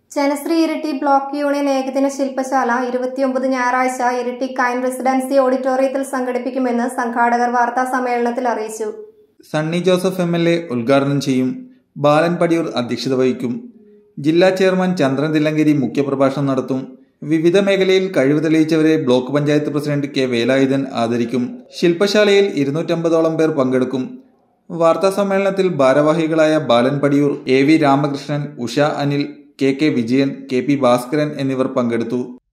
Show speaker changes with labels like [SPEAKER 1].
[SPEAKER 1] Janasree Iritty block union ഏകദിന ശില്പശാല ഇരുപത്തിയൊമ്പത് ഞായറാഴ്ച ഇരിട്ടി കൈൻ റെസിഡൻസി ഓഡിറ്റോറിയത്തിൽ സംഘടിപ്പിക്കുമെന്ന് സംഘാടകർ വാർത്താ സമ്മേളനത്തിൽ അറിയിച്ചു
[SPEAKER 2] Sunny Joseph M L A ഉദ്ഘാടനം ചെയ്യും ബാലൻ പടിയൂർ അധ്യക്ഷത വഹിക്കും ജില്ലാ ചെയർമാൻ ചന്ദ്രൻ തില്ലങ്കേരി മുഖ്യപ്രഭാഷണം നടത്തും വിവിധ മേഖലയിൽ കഴിവ് തെളിയിച്ചവരെ block panchayat president K Velayudhan ആദരിക്കും ശില്പശാലയിൽ ഇരുന്നൂറ്റമ്പതോളം പേർ പങ്കെടുക്കും വാർത്താ സമ്മേളനത്തിൽ ഭാരവാഹികളായ Balan Padiyoor A V Ramakrishnan Usha Anil K K Vijayan K P Bhaskaran എന്നിവർ പങ്കെടുത്തു